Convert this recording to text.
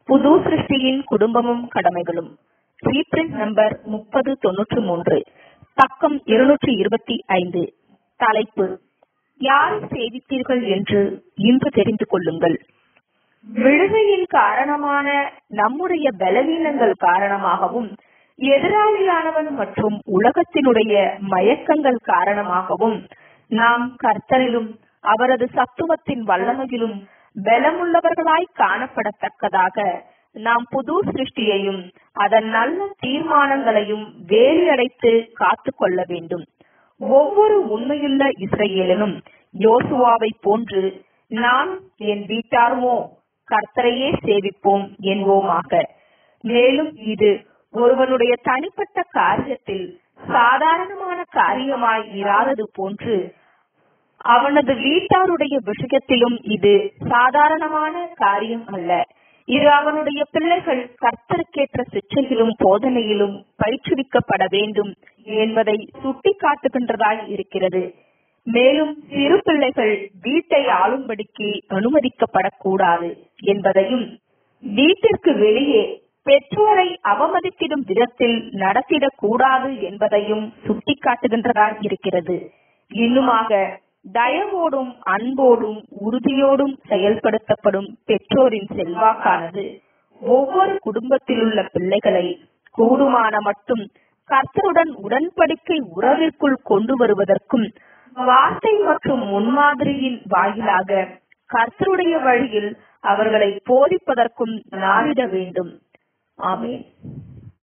புது சிருஷ்டியின் குடும்பமும் கடமைகளும் reprint number முப்பது தொன்னூற்று மூன்று பக்கம் இருநூற்றி இருபத்தி ஐந்து தலைப்பு யாரை சேவித்தீர்கள் என்று இன்று தெரிந்து கொள்ளுங்கள் விழுகையின் காரணமான நம்முடைய பலவீனங்கள் காரணமாகவும் எதிராளியானவன் மற்றும் உலகத்தினுடைய மயக்கங்கள் காரணமாகவும் நாம் கர்த்தரிலும் அவரது சத்துவத்தின் வல்லமையிலும் பலமுள்ளவர்களாய் காணப்படத்தக்கதாக நாம் புது சிருஷ்டியையும் அதன் நல்ல தீர்மானங்களையும் வேலியடைத்து காத்து கொள்ள வேண்டும் ஒவ்வொரு உண்மையுள்ள இஸ்ரேலனும் யோசுவாவை போன்று நான் என் வீட்டாருமோ கர்த்தரையே சேவிப்போம் என்போமாக மேலும் இது ஒருவனுடைய தனிப்பட்ட காரியத்தில் சாதாரணமான காரியமாய் இராதது போன்று அவனது வீட்டாருடைய விஷயத்திலும் இது சாதாரணமான காரியம் அல்ல இது அவனுடைய பிள்ளைகள் கர்த்தருக்கேற்ற சிச்சையிலும் போதனையிலும் பயிற்றுவிக்கப்பட வேண்டும் என்பதை சுட்டி காட்டுகின்றதாய் இருக்கிறது மேலும் சிறு பிள்ளைகள் வீட்டை ஆளும்படிக்கு அனுமதிக்கப்படக்கூடாது என்பதையும் வீட்டிற்கு வெளியே பெற்றோரை அவமதித்திடும் விதத்தில் நடத்திடக் கூடாது என்பதையும் சுட்டிக்காட்டுகின்றதாய் இருக்கிறது இன்னுமாக தயவோடும் அன்போடும் உறுதியோடும் செயல்படுத்தப்படும் பெற்றோரின் செல்வாக்கானது ஒவ்வொரு குடும்பத்திலுள்ள பிள்ளைகளை கூடுமான மட்டும் கர்த்தருடன் உடன்படிக்கை உறவிற்குள் கொண்டு வருவதற்கும் வார்த்தை மற்றும் முன்மாதிரியின் வாயிலாக கர்த்தருடைய வழியில் அவர்களை போதிப்பதற்கும் நாடிட வேண்டும் ஆமேன்